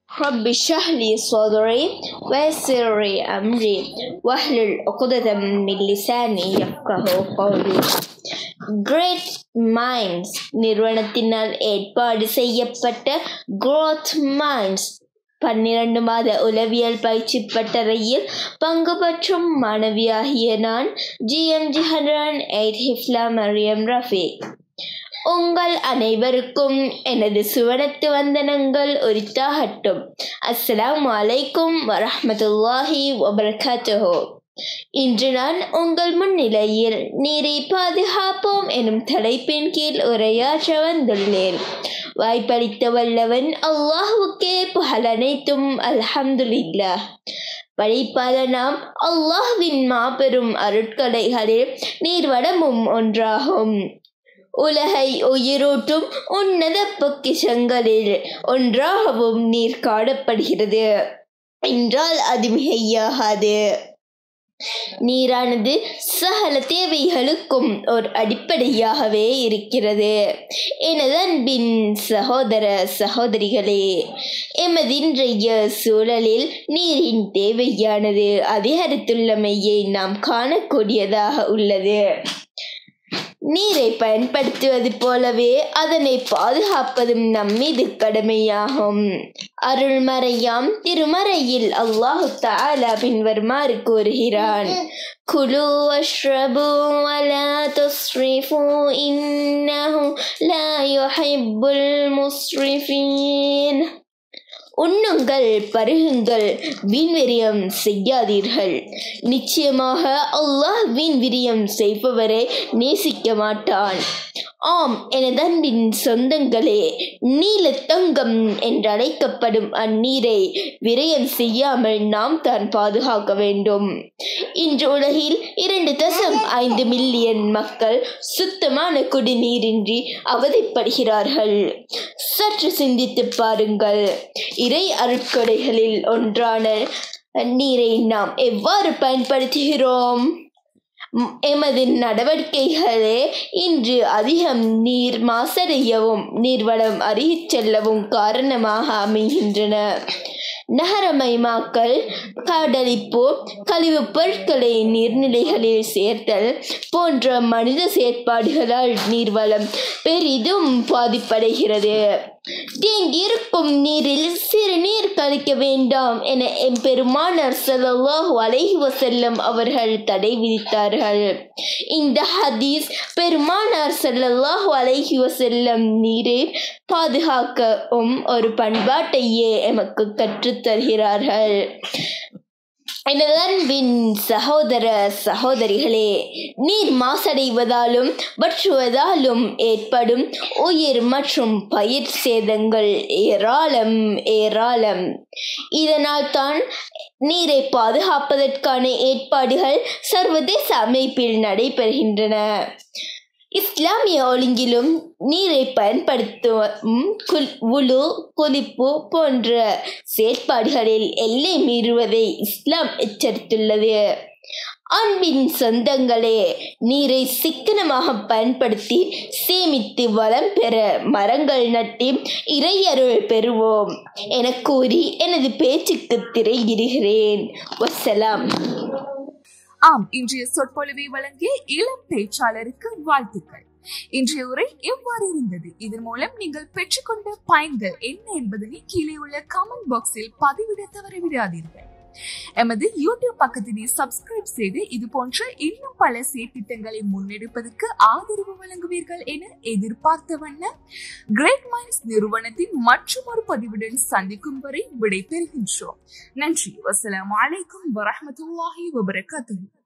رب اشرح لي صدري ويسر لي أمري واحلل عقدة من لساني يفقه قولي Great Minds நிறுவனத்தினால் ஏற்பாடு செய்யப்பட்ட Growth Minds பன்னிரண்டு மாத உளவியல் பயிற்சி பட்டறையில் பங்கு பெற்றும் மாணவியாகிய நான் GMG hundred eight Hifla Mariam Rafeeq உங்கள் அனைவருக்கும் எனது சுவனத்து வந்தனங்கள் உரித்தாகட்டும் அஸ்ஸலாமு அலைக்கும் வரஹ்மத்துல்லாஹி வபரகாத்துஹோ இன்று நான் உங்கள் முன்னிலையில் நீரை பாதுகாப்போம் எனும் தலைப்பின் கீழ் உரையாற்ற வந்துள்ளேன் வாய்ப்பளித்த வல்லவன் அல்லாஹுக்கே புகழ் அனைத்தும் அல்ஹம்துலில்லாஹ் படைப்பாளனாம் அல்லாஹ்வின் மாபெரும் அருட்கடைகளில் நீர்வடமும் ஒன்றாகும் உலகை உயிரூட்டும் உன்னத பொக்கிஷங்களில் ஒன்றாகவும் நீர் காணப்படுகிறது என்றால் அது மிகையாகாது நீரானது சகல தேவைகளுக்கும் ஒரு அடிப்படையாகவே இருக்கிறது எனது அன்பின் சகோதர சகோதரிகளே எமது இன்றைய சூழலில் நீரின் தேவையானது அதிகரித்துள்ளமையை நாம் காணக்கூடியதாக உள்ளது நீரை பயன்படுத்துவது போலவே அதனை பாதுகாப்பதும் நம் மீது கடமையாகும் அருள்மறையாம் திருமறையில் அல்லாஹு தாலா பின்வருமாறு கூறுகிறான் குலு அஷ்ரபு வலா துஸ்ரிஃபு இன்னஹு லா யுஹிப்புல் முஸ்ரிஃபீன் உண்ணுங்கள் பருகுங்கள் வீண்விரியம் செய்யாதீர்கள் நிச்சயமாக அல்லாஹ் வீண்விரியம் செய்பவரை நேசிக்க மாட்டான் ஆம் எனது அன்பின் சொந்தங்களே நீலத்தங்கம் என்றழைக்கப்படும் அந்நீரை விரயம் செய்யாமல் நாம் தான் பாதுகாக்க வேண்டும் இன்று உலகில் இரண்டு தசம் ஐந்து மில்லியன் மக்கள் சுத்தமான குடிநீரின்றி அவதிப்படுகிறார்கள் சற்று சிந்தித்து பாருங்கள் இறை அருட்கொடைகளில் ஒன்றான நீரை நாம் எவ்வாறு பயன்படுத்துகிறோம் எமது நடவடிக்கைகளே இன்று அதிகம் நீர் மாசடையவும் நீர்வளம் அருகிச் செல்லவும் காரணமாக அமைகின்றன நகரமயமாக்கல் காடழிப்பு கழிவுப் பொருட்களை நீர்நிலைகளில் சேர்த்தல் போன்ற மனித செயற்பாடுகளால் நீர்வளம் பெரிதும் பாதிப்படைகிறது தேங்கியிருக்கும் நீரில் சிறு நீர் கழிக்க வேண்டாம் என எம்பெருமானார் ஸல்லல்லாஹு அலைஹி வஸல்லம் அவர்கள் தடை விதித்தார்கள் இந்த ஹதீஸ் பெருமானார் ஸல்லல்லாஹு அலைஹி வஸல்லம் நீரை பாதுகாக்கவும் ஒரு பண்பாட்டையே எமக்கு கற்றுத் தருகிறார்கள் எனது அன்பின் சகோதர சகோதரிகளே நீர் மாசடைவதாலும் வற்றுவதாலும் ஏற்படும் உயிர் மற்றும் பயிர் சேதங்கள் ஏராளம் ஏராளம் இதனால் தான் நீரை பாதுகாப்பதற்கான ஏற்பாடுகள் சர்வதேச அமைப்பில் நடைபெறுகின்றன இஸ்லாமிய ஒழுங்கிலும் நீரை பயன்படுத்தும் குல் உலு குளிப்பு போன்ற செயற்பாடுகளில் எல்லை மீறுவதை இஸ்லாம் எச்சரித்துள்ளது அன்பின் சொந்தங்களே நீரை சிக்கனமாக பயன்படுத்தி சேமித்து வளம் பெற மரங்கள் நட்டி இறையருள் பெறுவோம் என கூறி எனது பேச்சுக்கு திரையிடுகிறேன் வசலாம் ஆம் இன்றைய சொற்பொழிவை வழங்கிய இளம் பேச்சாளருக்கு வாழ்த்துக்கள் இன்றைய உரை எவ்வாறு இருந்தது இதன் மூலம் நீங்கள் பெற்றுக்கொண்ட பயன்கள் என்ன என்பதனை கீழே உள்ள கமெண்ட் பாக்ஸில் பதிவிட தவறவிடாதீர்கள் எமது யூடியூப் பக்கத்தினை சப்ஸ்கிரைப் செய்து இது போன்ற இன்னும் பல செயற்திட்டங்களை முன்னெடுப்பதற்கு ஆதரவு வழங்குவீர்கள் என எதிர்பார்த்த வண்ணம் கிரேட் மைண்ட்ஸ் நிறுவனத்தின் மற்றும் ஒரு பதிவுடன் சந்திக்கும் வரை விடை பெறுகின்றோம் நன்றி வசலாம் அலைக்கும் வரமத்துல்லாஹி வபரகாத்துஹு